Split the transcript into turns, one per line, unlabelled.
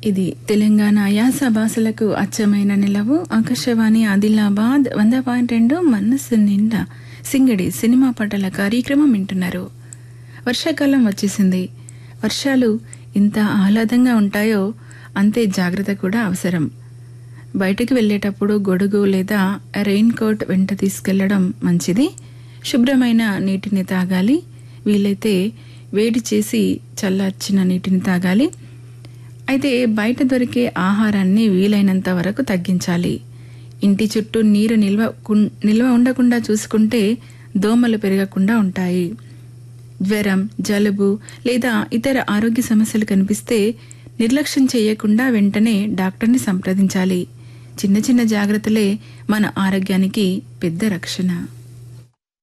ఇది తెలంగాణ యాస భాషలకు అచ్చమైన నిలవు ఆకాశవాణి ఆదిలాబాద్ వంద పాయింట్ రెండు మనస్సు నిండా సింగడి సినిమా పాటల కార్యక్రమం వింటున్నారు వర్షాకాలం వచ్చేసింది వర్షాలు ఇంత ఆహ్లాదంగా ఉంటాయో అంతే జాగ్రత్త కూడా అవసరం బయటికి వెళ్ళేటప్పుడు గొడుగు లేదా రెయిన్ కోట్ వెంట తీసుకెళ్లడం మంచిది శుభ్రమైన నీటిని తాగాలి వీలైతే వేడి చేసి చల్లార్చిన నీటిని తాగాలి అయితే బయట దొరికే ఆహారాన్ని వీలైనంత వరకు తగ్గించాలి ఇంటి చుట్టూ నీరు నిల్వ కున్- నిల్వ ఉండకుండా చూసుకుంటే దోమలు పెరగకుండా ఉంటాయి జ్వరం జలుబు లేదా ఇతర ఆరోగ్య సమస్యలు కనిపిస్తే నిర్లక్ష్యం చేయకుండా వెంటనే డాక్టర్ని సంప్రదించాలి చిన్న చిన్న జాగ్రత్తలే మన ఆరోగ్యానికి పెద్ద రక్షణ